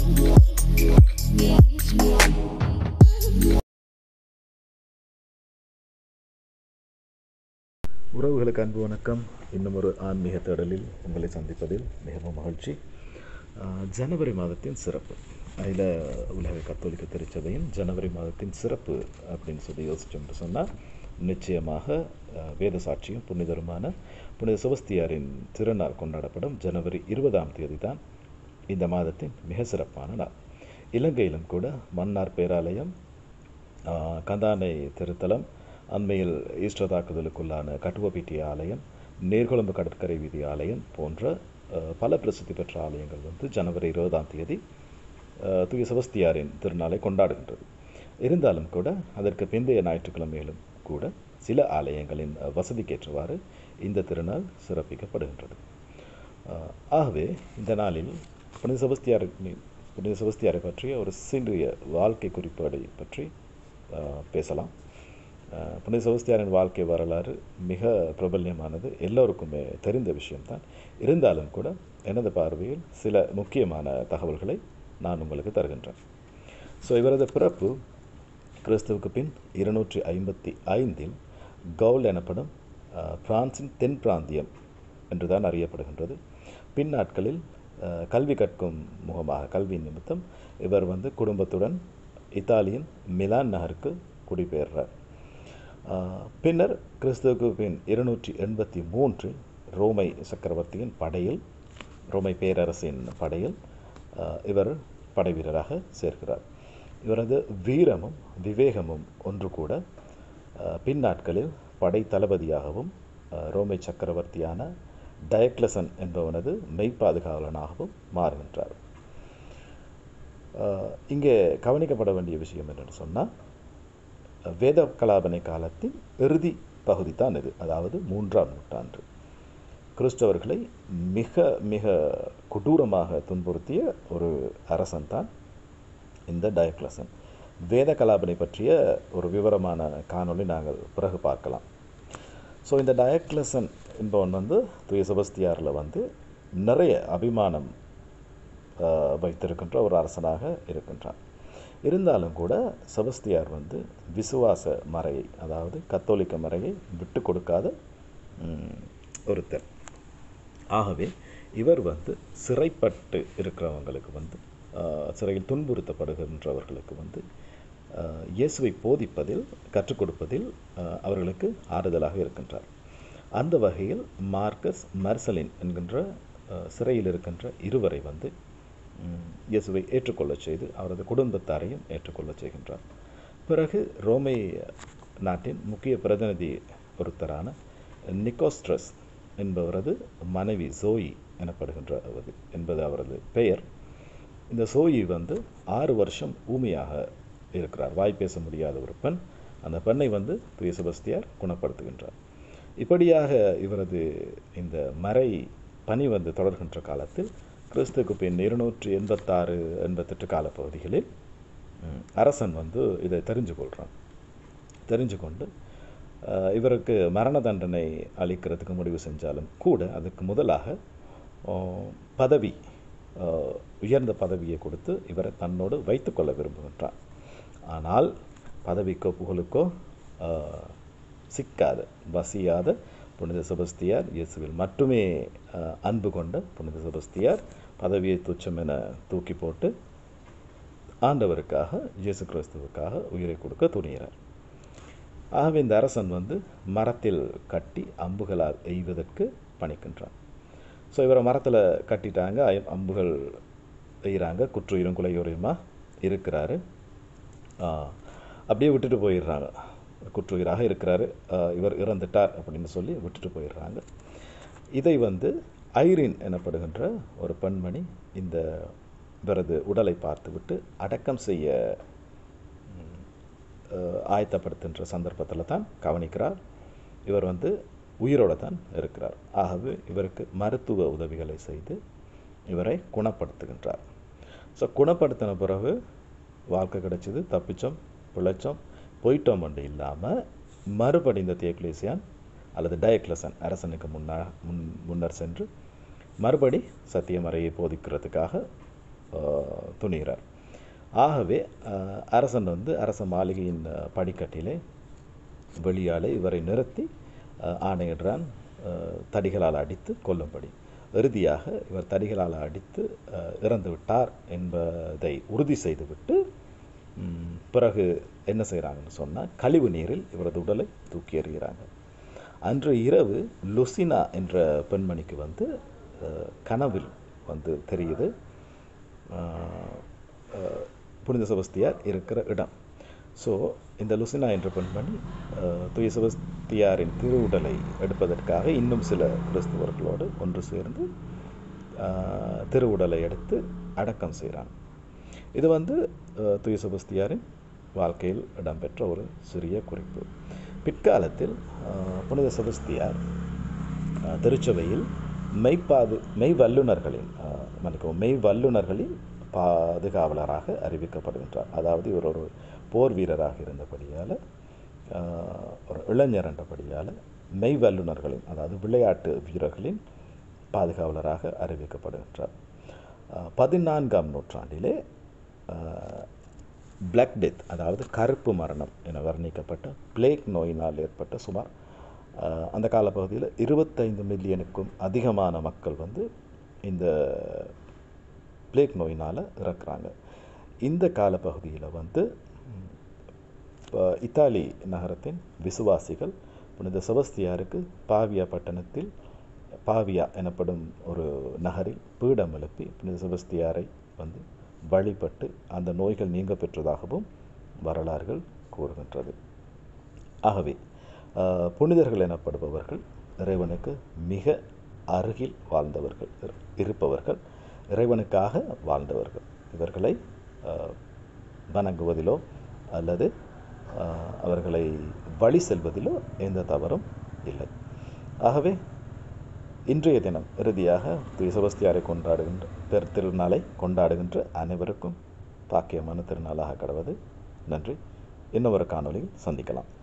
உறவுகளுக்கு அன்பு வணக்கம் இன்னும் ஒரு ஆன்மீக தேடலில் உங்களை சந்திப்பதில் மிகவும் மகிழ்ச்சி ஆஹ், ஜனவரி மாதத்தின் சிறப்பு அதில் உலக கத்தோலிக்க திருச்சபையின் ஜனவரி மாதத்தின் சிறப்பு அப்படின்னு சொல்லி யோசிச்சோம்னு சொன்னால் நிச்சயமாக ஆஹ், வேத சாட்சியும் புனிதருமான புனித சிவஸ்தியாரின் திருநாள் கொண்டாடப்படும் ஜனவரி இருபதாம் தேதி தான் இந்த மாதத்தின் மிக சிறப்பான நாள் இலங்கையிலும் கூட மன்னார் பேராலயம் ஆஹ், கந்தானை திருத்தலம் அண்மையில் ஈஸ்டர் தாக்குதலுக்குள்ளான கட்டுவப்பீட்டி ஆலயம் நீர்கொழும்பு கடற்கரை வீதி ஆலயம் போன்ற ஆஹ், பல பிரசித்தி பெற்ற ஆலயங்கள் வந்து ஜனவரி இருபதாம் தேதி ஆஹ், தூய செபஸ்தியாரின் திருநாளை கொண்டாடுகின்றது இருந்தாலும் கூட அதற்கு பிந்தைய ஞாயிற்றுக்கிழமையிலும் கூட சில ஆலயங்களின் ஆஹ், வசதிக்கேற்றவாறு இந்த திருநாள் சிறப்பிக்கப்படுகின்றது ஆஹ், ஆகவே இந்த நாளில் புனித செபஸ்தியார் புனித செபஸ்தியாரை பற்றிய ஒரு சிறிய வாழ்க்கை குறிப்பேடை பற்றி ஆஹ், பேசலாம் ஆஹ், புனித செபஸ்தியாரின் வாழ்க்கை வரலாறு மிக பிரபல்யமானது எல்லோருக்குமே தெரிந்த விஷயம்தான் இருந்தாலும் கூட எனது பார்வையில் சில முக்கியமான தகவல்களை நான் உங்களுக்கு தருகின்றேன் ஸோ இவரது பிறப்பு கிறிஸ்துவுக்கு பின் இருநூற்றி ஐம்பத்தி ஐந்தில் கவுல் எனப்படும் ஆஹ், பிரான்சின் தென் பிராந்தியம் என்றுதான் அறியப்படுகின்றது பின் நாட்களில் ஆஹ், கல்வி கற்கும் முகமாக கல்வி நிமித்தம் இவர் வந்து குடும்பத்துடன் இத்தாலியின் மிலான் நகருக்கு குடிபெயர்றார் ஆஹ், பின்னர் கிறிஸ்துவுக்கு பின் இருநூற்றி எண்பத்தி மூன்றில் ரோமை சக்கரவர்த்தியின் படையில் ரோமை பேரரசின் படையில் ஆஹ், இவர் படை வீரராக சேர்க்கிறார் இவரது வீரமும் விவேகமும் ஒன்று கூட ஆஹ், பின் நாட்களில் படை தளபதியாகவும் ஆஹ், ரோமை சக்கரவர்த்தியான டயக்லசன் என்பவனது மெய்ப்பாதுகாவலனாகவும் மாறுகின்றார் ஆஹ், இங்கே கவனிக்கப்பட வேண்டிய விஷயம் என்னென்னு சொன்னால் வேத கலாபனை காலத்தின் இறுதி பகுதி தான் இது அதாவது மூன்றாம் நூற்றாண்டு கிறிஸ்தவர்களை மிக மிக கொடூரமாக துன்புறுத்திய ஒரு அரசன் தான் இந்த டயக்லசன் வேத கலாபனை பற்றிய ஒரு விவரமான காணொளி நாங்கள் பிறகு பார்க்கலாம் ஸோ இந்த டயக்லசன் என்பவன் வந்து தூய செபஸ்தியாரில் வந்து நிறைய அபிமானம் ஆஹ், வைத்திருக்கின்ற ஒரு அரசனாக இருக்கின்றான் இருந்தாலும் கூட செபஸ்தியார் வந்து விசுவாச மறையை அதாவது கத்தோலிக்க மறையை விட்டு கொடுக்காத ம், ஒருத்தர் ஆகவே இவர் வந்து சிறைப்பட்டு இருக்கிறவங்களுக்கு வந்து ஆஹ், சிறையில் துன்புறுத்தப்படுகின்றவர்களுக்கு வந்து ஆஹ், இயேசுவை போதிப்பதில் கற்றுக் கொடுப்பதில் ஆஹ், அவர்களுக்கு ஆறுதலாக இருக்கின்றார் அந்த வகையில் மார்க்கஸ் மர்சலின் என்கின்ற ஆஹ், சிறையில் இருக்கின்ற இருவரை வந்து ம், இயேசுவை ஏற்றுக்கொள்ளச் செய்து அவரது குடும்பத்தாரையும் ஏற்றுக்கொள்ளச் செய்கின்றார் பிறகு ரோமை நாட்டின் முக்கிய பிரதிநிதி ஒருத்தரான நிக்கோஸ்ட்ரஸ் என்பவரது மனைவி ஜோயி எனப்படுகின்ற அவரது என்பது அவரது பெயர் இந்த சோயி வந்து ஆறு வருஷம் ஊமையாக இருக்கிறார் வாய் பேச முடியாத ஒரு பெண் அந்த பெண்ணை வந்து தூய செபஸ்தியார் குணப்படுத்துகின்றார் இப்படியாக இவரது இந்த மறை பணி வந்து தொடர்கின்ற காலத்தில் கிறிஸ்துக்கு பின் இருநூற்றி எண்பத்தாறு எண்பத்தெட்டு காலப்பகுதிகளில் ம், அரசன் வந்து இதை தெரிஞ்சு கொள்கிறான் தெரிஞ்சு கொண்டு அஹ், இவருக்கு மரண தண்டனை அளிக்கிறதுக்கு முடிவு செஞ்சாலும் கூட அதுக்கு முதலாக ஆ, பதவி ஆ, உயர்ந்த பதவியை கொடுத்து இவரை தன்னோடு வைத்துக்கொள்ள விரும்புகின்றான் ஆனால் பதவிக்கோ புகழுக்கோ ஆ, சிக்காத வசியாத புனித செபஸ்தியார் இயேசுவில் மட்டுமே ஆ, அன்பு கொண்ட புனித செபஸ்தியார் பதவியை துச்சம் என தூக்கி போட்டு ஆண்டவருக்காக இயேசு கிறிஸ்துவுக்காக உயிரை கொடுக்க துணிகிறார் ஆகவே இந்த அரசன் வந்து மரத்தில் கட்டி அம்புகளால் எய்வதற்கு பணிக்கின்றான் ஸோ இவரை மரத்தில் கட்டிட்டாங்க அய- அம்புகள் எய்கிறாங்க குற்றுயிரும் குலையுரியுமா இருக்கிறாரு ஆஹ், அப்படியே விட்டுட்டு போயிடுறாங்க குற்றுயிராக இருக்கிறாரு ஆஹ், இவர் இறந்துட்டார் அப்படின்னு சொல்லி விட்டுட்டு போயிடுறாங்க இதை வந்து ஐரின் எனப்படுகின்ற ஒரு பெண்மணி இந்த இவரது உடலை பார்த்துவிட்டு அடக்கம் செய்ய ம், அஹ், ஆயத்தப்படுத்துகின்ற சந்தர்ப்பத்தில் தான் கவனிக்கிறார் இவர் வந்து உயிரோடு தான் இருக்கிறார் ஆகவே இவருக்கு மருத்துவ உதவிகளை செய்து இவரை குணப்படுத்துகின்றார் ஸோ குணப்படுத்தின பிறகு வாழ்க்கை கிடைச்சிது தப்பிச்சோம் பிழைச்சோம் போயிட்டோம் ஒன்று இல்லாமல் மறுபடி இந்த தியக்லேசியான் அல்லது டயக்லசன் அரசனுக்கு முன்னா முன் முன்னர் சென்று மறுபடி சத்தியமறையை போதிக்கிறதுக்காக அஹ், துணிகிறார் ஆகவே அஹ், அரசன் வந்து அரச மாளிகையின் அஹ், படிக்கட்டிலே வெளியாலே இவரை நிறுத்தி அஹ், ஆணையிடுறான் அஹ், தடிகளால் அடித்து கொல்லும்படி இறுதியாக இவர் தடிகளால் அடித்து அஹ், இறந்து விட்டார் என்பதை உறுதி செய்துவிட்டு ம், பிறகு என்ன செய்கிறாங்கன்னு சொன்னால் கழிவு நீரில் இவரது உடலை தூக்கி எறிகிறாங்க அன்று இரவு லுசினா என்ற பெண்மணிக்கு வந்து அஹ், கனவில் வந்து தெரியுது அஹ், அஹ், புனித செபஸ்தியார் இருக்கிற இடம் ஸோ இந்த லுசினா என்ற பெண்மணி அஹ், தூய செபஸ்தியாரின் திருவுடலை எடுப்பதற்காக இன்னும் சில கிறிஸ்தவர்களோடு ஒன்று சேர்ந்து அஹ், திருவுடலை எடுத்து அடக்கம் செய்கிறாங்க இது வந்து அஹ், தூய செபஸ்தியாரின் வாழ்க்கையில் இடம்பெற்ற ஒரு சிறிய குறிப்பு பிற்காலத்தில் அஹ், புனித செபஸ்தியார் அஹ், திருச்சபையில் மெய்ப்பாது மெய் வல்லுநர்களின் அஹ், மன்னிக்கவும் மெய் வல்லுநர்களின் பாதுகாவலராக அறிவிக்கப்படுகின்றார் அதாவது இவர் ஒரு போர் வீரராக இருந்தபடியால் அஹ், ஒரு இளைஞர் என்றபடியால் மெய் வல்லுநர்களின் அதாவது விளையாட்டு வீரர்களின் பாதுகாவலராக அறிவிக்கப்படுகின்றார் அஹ், பதினான்காம் நூற்றாண்டிலே பிளாக் டெத் அதாவது கருப்பு மரணம் என வர்ணிக்கப்பட்ட பிளேக் நோயினால் ஏற்பட்ட சுமார் அஹ், அந்த காலப்பகுதியில் இருபத்தைந்து மில்லியனுக்கும் அதிகமான மக்கள் வந்து இந்த பிளேக் நோயினால் இறக்குறாங்க இந்த காலப்பகுதியில் வந்து ம், இப்போ இத்தாலி நகரத்தின் விசுவாசிகள் புனித செபஸ்தியாருக்கு பாவியா பட்டணத்தில் பாவியா எனப்படும் ஒரு நகரில் பீடம் எழுப்பி புனித செபஸ்தியாரை வந்து வழிபட்டு அந்த நோய்கள் நீங்க பெற்றதாகவும் வரலாறுகள் கூறுகின்றது ஆகவே ஆஹ், புனிதர்கள் எனப்படுபவர்கள் இறைவனுக்கு மிக அருகில் வாழ்ந்தவர்கள் இரு- இருப்பவர்கள் இறைவனுக்காக வாழ்ந்தவர்கள் இவர்களை ஆஹ், வணங்குவதிலோ அல்லது ஆஹ், அவர்களை வழி செல்வதிலோ எந்த தவறும் இல்லை ஆகவே இன்றைய தினம் இறுதியாக திரு செபஸ்தியாரை கொண்டாடுகின்ற பெரு திருநாளை கொண்டாடுகின்ற அனைவருக்கும் பாக்கியமான திருநாளாக கடவது நன்றி இன்னொரு காணொளியில் சந்திக்கலாம்